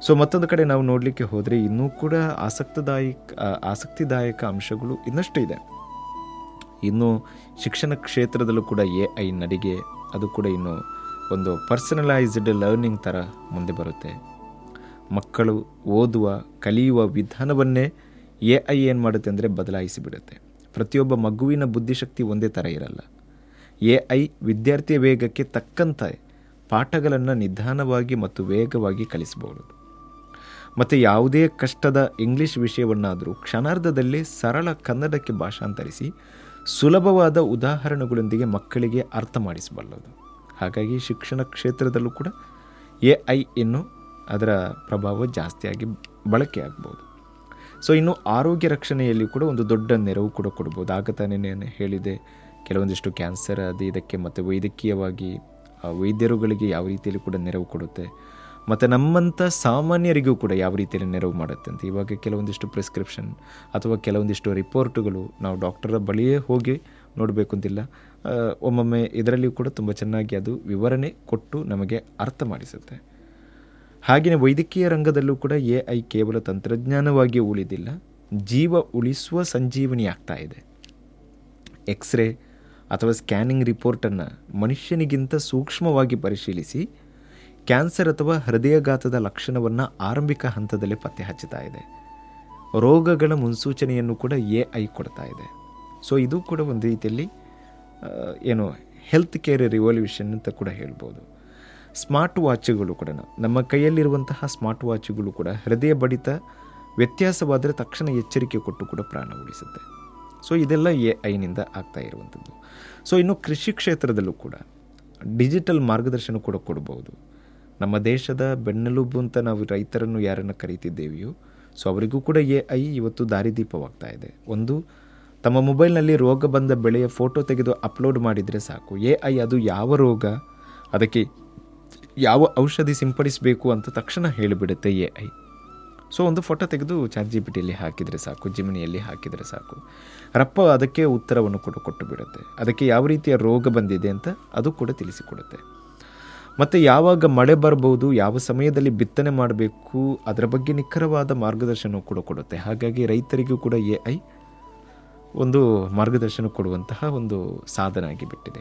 so ಮತ್ತೊಂದು ಕಡೆ ನಾವು ನೋಡಲಿಕ್ಕೆ ಹೋದರೆ ಇನ್ನೂ ಕೂಡ ಆಸಕ್ತಿದಾಯಕ ಆ, ಆಸಕ್ತಿದಾಯಕ ಅಂಶಗಳು ಇನ್ನಷ್ಟು ಇದೆ ಇನ್ನು ಶಿಕ್ಷಣ ಕ್ಷೇತ್ರದಲ್ಲೂ ಕೂಡ ಎ ಐ ನಡಿಗೆ ಅದು ಕೂಡ ಇನ್ನು ಒಂದು ಪರ್ಸನಲೈಸ್ಡ್ ಲರ್ನಿಂಗ್ ಥರ ಮುಂದೆ ಬರುತ್ತೆ ಮಕ್ಕಳು ಓದುವ ಕಲಿಯುವ ವಿಧಾನವನ್ನೇ ಎ ಐ ಏನು ಮಾಡುತ್ತೆ ಅಂದರೆ ಬದಲಾಯಿಸಿ ಬಿಡುತ್ತೆ ಪ್ರತಿಯೊಬ್ಬ ಮಗುವಿನ ಬುದ್ಧಿಶಕ್ತಿ ಒಂದೇ ಥರ ಇರಲ್ಲ ಎ ಐ ವಿದ್ಯಾರ್ಥಿಯ ವೇಗಕ್ಕೆ ತಕ್ಕಂತೆ ಪಾಠಗಳನ್ನು ನಿಧಾನವಾಗಿ ಮತ್ತು ವೇಗವಾಗಿ ಕಲಿಸಬಹುದು ಮತ್ತು ಯಾವುದೇ ಕಷ್ಟದ ಇಂಗ್ಲಿಷ್ ವಿಷಯವನ್ನಾದರೂ ಕ್ಷಣಾರ್ಧದಲ್ಲಿ ಸರಳ ಕನ್ನಡಕ್ಕೆ ಭಾಷಾಂತರಿಸಿ ಸುಲಭವಾದ ಉದಾಹರಣೆಗಳೊಂದಿಗೆ ಮಕ್ಕಳಿಗೆ ಅರ್ಥ ಮಾಡಿಸಬಲ್ಲದು ಹಾಗಾಗಿ ಶಿಕ್ಷಣ ಕ್ಷೇತ್ರದಲ್ಲೂ ಕೂಡ ಎ ಐ ಇನ್ನು ಅದರ ಪ್ರಭಾವ ಜಾಸ್ತಿಯಾಗಿ ಬಳಕೆ ಆಗ್ಬೋದು ಸೊ ಇನ್ನು ಆರೋಗ್ಯ ರಕ್ಷಣೆಯಲ್ಲಿ ಕೂಡ ಒಂದು ದೊಡ್ಡ ನೆರವು ಕೂಡ ಕೊಡ್ಬೋದು ಆಗ ತಾನೇ ನಾನು ಹೇಳಿದೆ ಕೆಲವೊಂದಿಷ್ಟು ಕ್ಯಾನ್ಸರ್ ಅದು ಇದಕ್ಕೆ ಮತ್ತು ವೈದ್ಯಕೀಯವಾಗಿ ಆ ವೈದ್ಯರುಗಳಿಗೆ ಯಾವ ರೀತಿಯಲ್ಲಿ ಕೂಡ ನೆರವು ಕೊಡುತ್ತೆ ಮತ್ತು ನಮ್ಮಂಥ ಸಾಮಾನ್ಯರಿಗೂ ಕೂಡ ಯಾವ ರೀತಿಯಲ್ಲಿ ನೆರವು ಮಾಡುತ್ತೆ ಅಂತ ಇವಾಗ ಕೆಲವೊಂದಿಷ್ಟು ಪ್ರಿಸ್ಕ್ರಿಪ್ಷನ್ ಅಥವಾ ಕೆಲವೊಂದಿಷ್ಟು ರಿಪೋರ್ಟುಗಳು ನಾವು ಡಾಕ್ಟರ ಬಳಿಯೇ ಹೋಗಿ ನೋಡಬೇಕು ಅಂತಿಲ್ಲ ಆ, ಒಮ್ಮೊಮ್ಮೆ ಇದರಲ್ಲಿ ಕೂಡ ತುಂಬ ಚೆನ್ನಾಗಿ ಅದು ವಿವರಣೆ ಕೊಟ್ಟು ನಮಗೆ ಅರ್ಥ ಮಾಡಿಸುತ್ತೆ ಹಾಗೆಯೇ ವೈದ್ಯಕೀಯ ರಂಗದಲ್ಲೂ ಕೂಡ ಎ ಐ ಕೇವಲ ತಂತ್ರಜ್ಞಾನವಾಗಿ ಉಳಿದಿಲ್ಲ ಜೀವ ಉಳಿಸುವ ಸಂಜೀವನಿ ಆಗ್ತಾ ಇದೆ ಎಕ್ಸ್ರೇ ಅಥವಾ ಸ್ಕ್ಯಾನಿಂಗ್ ರಿಪೋರ್ಟನ್ನು ಮನುಷ್ಯನಿಗಿಂತ ಸೂಕ್ಷ್ಮವಾಗಿ ಪರಿಶೀಲಿಸಿ ಕ್ಯಾನ್ಸರ್ ಅಥವಾ ಹೃದಯಘಾತದ ಲಕ್ಷಣವನ್ನು ಆರಂಭಿಕ ಹಂತದಲ್ಲಿ ಪತ್ತೆ ಹಚ್ಚುತ್ತಾ ಇದೆ ರೋಗಗಳ ಮುನ್ಸೂಚನೆಯನ್ನು ಕೂಡ ಎ ಐ ಕೊಡ್ತಾ ಇದೆ ಸೊ ಇದು ಕೂಡ ಒಂದು ರೀತಿಯಲ್ಲಿ ಆ, ಏನು ಹೆಲ್ತ್ ಕೇರ್ ರಿವಲ್ಯೂಷನ್ ಅಂತ ಕೂಡ ಹೇಳ್ಬೋದು ಸ್ಮಾರ್ಟ್ ವಾಚ್ಗಳು ಕೂಡ ನಮ್ಮ ಕೈಯಲ್ಲಿರುವಂತಹ ಸ್ಮಾರ್ಟ್ ವಾಚ್ಗಳು ಕೂಡ ಹೃದಯ ಬಡಿತ ವ್ಯತ್ಯಾಸವಾದರೆ ತಕ್ಷಣ ಎಚ್ಚರಿಕೆ ಕೊಟ್ಟು ಕೂಡ ಪ್ರಾಣ ಉಳಿಸುತ್ತೆ ಸೊ ಇದೆಲ್ಲ ಎ ಐನಿಂದ ಆಗ್ತಾ ಇರುವಂಥದ್ದು ಸೊ ಇನ್ನು ಕೃಷಿ ಕ್ಷೇತ್ರದಲ್ಲೂ ಕೂಡ ಡಿಜಿಟಲ್ ಮಾರ್ಗದರ್ಶನ ಕೂಡ ಕೊಡ್ಬೋದು ನಮ್ಮ ದೇಶದ ಬೆನ್ನೆಲುಬು ಅಂತ ನಾವು ರೈತರನ್ನು ಯಾರನ್ನು ಕರೀತಿದ್ದೇವೆಯೋ ಸೊ ಅವರಿಗೂ ಕೂಡ ಎ ಐ ಇವತ್ತು ದಾರಿದೀಪವಾಗ್ತಾ ಇದೆ ಒಂದು ತಮ್ಮ ಮೊಬೈಲ್ನಲ್ಲಿ ರೋಗ ಬಂದ ಬೆಳೆಯ ಫೋಟೋ ತೆಗೆದು ಅಪ್ಲೋಡ್ ಮಾಡಿದರೆ ಸಾಕು ಎ ಐ ಅದು ಯಾವ ರೋಗ ಅದಕ್ಕೆ ಯಾವ ಔಷಧಿ ಸಿಂಪಡಿಸಬೇಕು ಅಂತ ತಕ್ಷಣ ಹೇಳಿಬಿಡುತ್ತೆ ಎ ಐ ಸೊ ಒಂದು ಫೋಟೋ ತೆಗೆದು ಚಾಟ್ ಜಿ ಪಿ ಟಿಯಲ್ಲಿ ಹಾಕಿದರೆ ಸಾಕು ಜಿಮಿನಿಯಲ್ಲಿ ಹಾಕಿದರೆ ಸಾಕು ರಪ್ಪ ಅದಕ್ಕೆ ಉತ್ತರವನ್ನು ಕೂಡ ಕೊಟ್ಟು ಬಿಡುತ್ತೆ ಅದಕ್ಕೆ ಯಾವ ರೀತಿಯ ರೋಗ ಬಂದಿದೆ ಅಂತ ಅದು ಕೂಡ ತಿಳಿಸಿಕೊಡುತ್ತೆ ಮತ್ತು ಯಾವಾಗ ಮಳೆ ಬರ್ಬೋದು ಯಾವ ಸಮಯದಲ್ಲಿ ಬಿತ್ತನೆ ಮಾಡಬೇಕು ಅದರ ಬಗ್ಗೆ ನಿಖರವಾದ ಮಾರ್ಗದರ್ಶನ ಕೂಡ ಕೊಡುತ್ತೆ ಹಾಗಾಗಿ ರೈತರಿಗೂ ಕೂಡ ಎ ಐ ಒಂದು ಮಾರ್ಗದರ್ಶನ ಕೊಡುವಂತಹ ಒಂದು ಸಾಧನ ಆಗಿಬಿಟ್ಟಿದೆ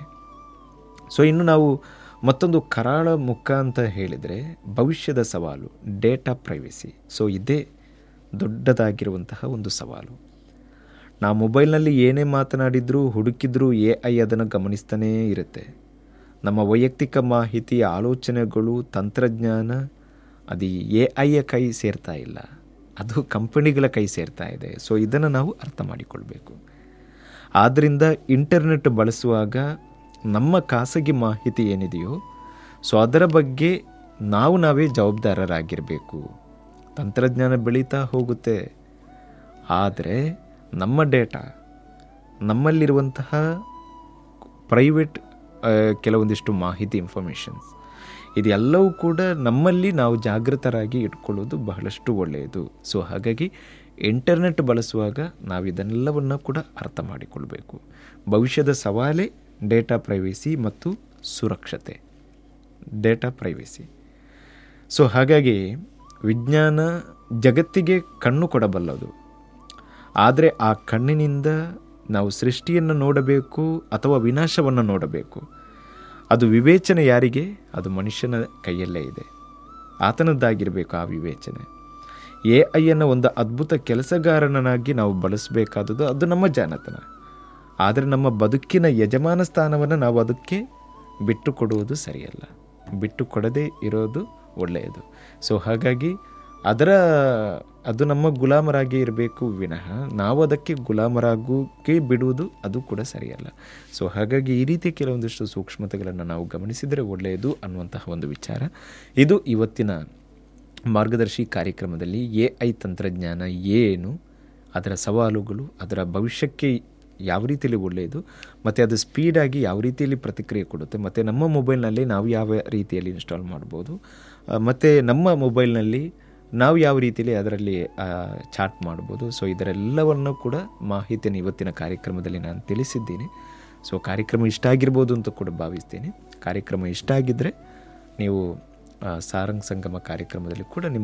ಸೊ ಇನ್ನು ನಾವು ಮತ್ತೊಂದು ಕರಾಳ ಮುಖ ಅಂತ ಹೇಳಿದರೆ ಭವಿಷ್ಯದ ಸವಾಲು ಡೇಟಾ ಪ್ರೈವಸಿ ಸೊ ಇದೇ ದೊಡ್ಡದಾಗಿರುವಂತಹ ಒಂದು ಸವಾಲು ನಾವು ಮೊಬೈಲ್ನಲ್ಲಿ ಏನೇ ಮಾತನಾಡಿದರೂ ಹುಡುಕಿದ್ರೂ ಎ ಐ ಅದನ್ನು ಗಮನಿಸ್ತಾನೇ ಇರುತ್ತೆ ನಮ್ಮ ವೈಯಕ್ತಿಕ ಮಾಹಿತಿ ಆಲೋಚನೆಗಳು ತಂತ್ರಜ್ಞಾನ ಅದು ಎ ಐಯ ಕೈ ಸೇರ್ತಾ ಇಲ್ಲ ಅದು ಕಂಪನಿಗಳ ಕೈ ಸೇರ್ತಾ ಇದೆ ಸೊ ಇದನ್ನು ನಾವು ಅರ್ಥ ಮಾಡಿಕೊಳ್ಬೇಕು ಆದ್ದರಿಂದ ಇಂಟರ್ನೆಟ್ ಬಳಸುವಾಗ ನಮ್ಮ ಖಾಸಗಿ ಮಾಹಿತಿ ಏನಿದೆಯೋ ಸೊ ಅದರ ಬಗ್ಗೆ ನಾವು ನಾವೇ ಜವಾಬ್ದಾರರಾಗಿರಬೇಕು ತಂತ್ರಜ್ಞಾನ ಬೆಳೀತಾ ಹೋಗುತ್ತೆ ಆದರೆ ನಮ್ಮ ಡೇಟಾ ನಮ್ಮಲ್ಲಿರುವಂತಹ ಪ್ರೈವೇಟ್ ಕೆಲವೊಂದಿಷ್ಟು ಮಾಹಿತಿ ಇನ್ಫಾರ್ಮೇಷನ್ಸ್ ಇದೆಲ್ಲವೂ ಕೂಡ ನಮ್ಮಲ್ಲಿ ನಾವು ಜಾಗೃತರಾಗಿ ಇಟ್ಕೊಳ್ಳೋದು ಬಹಳಷ್ಟು ಒಳ್ಳೆಯದು ಸೊ ಹಾಗಾಗಿ ಇಂಟರ್ನೆಟ್ ಬಳಸುವಾಗ ನಾವು ಇದನ್ನೆಲ್ಲವನ್ನು ಕೂಡ ಅರ್ಥ ಮಾಡಿಕೊಳ್ಬೇಕು ಭವಿಷ್ಯದ ಸವಾಲೇ ಡೇಟಾ ಪ್ರೈವೇಸಿ ಮತ್ತು ಸುರಕ್ಷತೆ ಡೇಟಾ ಪ್ರೈವೇಸಿ ಸೊ ಹಾಗಾಗಿ ವಿಜ್ಞಾನ ಜಗತ್ತಿಗೆ ಕಣ್ಣು ಕೊಡಬಲ್ಲದು ಆದರೆ ಆ ಕಣ್ಣಿನಿಂದ ನಾವು ಸೃಷ್ಟಿಯನ್ನು ನೋಡಬೇಕು ಅಥವಾ ವಿನಾಶವನ್ನು ನೋಡಬೇಕು ಅದು ವಿವೇಚನೆ ಯಾರಿಗೆ ಅದು ಮನುಷ್ಯನ ಕೈಯಲ್ಲೇ ಇದೆ ಆತನದ್ದಾಗಿರಬೇಕು ಆ ವಿವೇಚನೆ ಎ ಐಯನ್ನು ಒಂದು ಅದ್ಭುತ ಕೆಲಸಗಾರನಾಗಿ ನಾವು ಬಳಸಬೇಕಾದದ್ದು ಅದು ನಮ್ಮ ಜಾಣತನ ಆದರೆ ನಮ್ಮ ಬದುಕಿನ ಯಜಮಾನ ಸ್ಥಾನವನ್ನು ನಾವು ಅದಕ್ಕೆ ಬಿಟ್ಟು ಕೊಡುವುದು ಸರಿಯಲ್ಲ ಬಿಟ್ಟು ಕೊಡದೇ ಇರೋದು ಒಳ್ಳೆಯದು ಸೊ ಹಾಗಾಗಿ ಅದರ ಅದು ನಮ್ಮ ಗುಲಾಮರಾಗಿ ಇರಬೇಕು ವಿನಃ ನಾವು ಅದಕ್ಕೆ ಗುಲಾಮರಾಗೋಕೆ ಬಿಡುವುದು ಅದು ಕೂಡ ಸರಿಯಲ್ಲ ಸೊ ಹಾಗಾಗಿ ಈ ರೀತಿ ಕೆಲವೊಂದಿಷ್ಟು ಸೂಕ್ಷ್ಮತೆಗಳನ್ನು ನಾವು ಗಮನಿಸಿದರೆ ಒಳ್ಳೆಯದು ಅನ್ನುವಂತಹ ಒಂದು ವಿಚಾರ ಇದು ಇವತ್ತಿನ ಮಾರ್ಗದರ್ಶಿ ಕಾರ್ಯಕ್ರಮದಲ್ಲಿ ಎ ಐ ತಂತ್ರಜ್ಞಾನ ಏನು ಅದರ ಸವಾಲುಗಳು ಅದರ ಭವಿಷ್ಯಕ್ಕೆ ಯಾವ ರೀತಿಯಲ್ಲಿ ಒಳ್ಳೆಯದು ಮತ್ತು ಅದು ಸ್ಪೀಡಾಗಿ ಯಾವ ರೀತಿಯಲ್ಲಿ ಪ್ರತಿಕ್ರಿಯೆ ಕೊಡುತ್ತೆ ಮತ್ತು ನಮ್ಮ ಮೊಬೈಲ್ನಲ್ಲಿ ನಾವು ಯಾವ ರೀತಿಯಲ್ಲಿ ಇನ್ಸ್ಟಾಲ್ ಮಾಡ್ಬೋದು ಮತ್ತು ನಮ್ಮ ಮೊಬೈಲ್ನಲ್ಲಿ ನಾವು ಯಾವ ರೀತಿಯಲ್ಲಿ ಅದರಲ್ಲಿ ಚಾಟ್ ಮಾಡ್ಬೋದು ಸೊ ಇದರೆಲ್ಲವನ್ನು ಕೂಡ ಮಾಹಿತಿಯನ್ನು ಇವತ್ತಿನ ಕಾರ್ಯಕ್ರಮದಲ್ಲಿ ನಾನು ತಿಳಿಸಿದ್ದೀನಿ ಸೊ ಕಾರ್ಯಕ್ರಮ ಇಷ್ಟ ಆಗಿರ್ಬೋದು ಅಂತ ಕೂಡ ಭಾವಿಸ್ತೀನಿ ಕಾರ್ಯಕ್ರಮ ಇಷ್ಟ ಆಗಿದ್ದರೆ ನೀವು ಸಾರಂಗ್ ಸಂಗಮ ಕಾರ್ಯಕ್ರಮದಲ್ಲಿ ಕೂಡ ನಿಮ್ಮ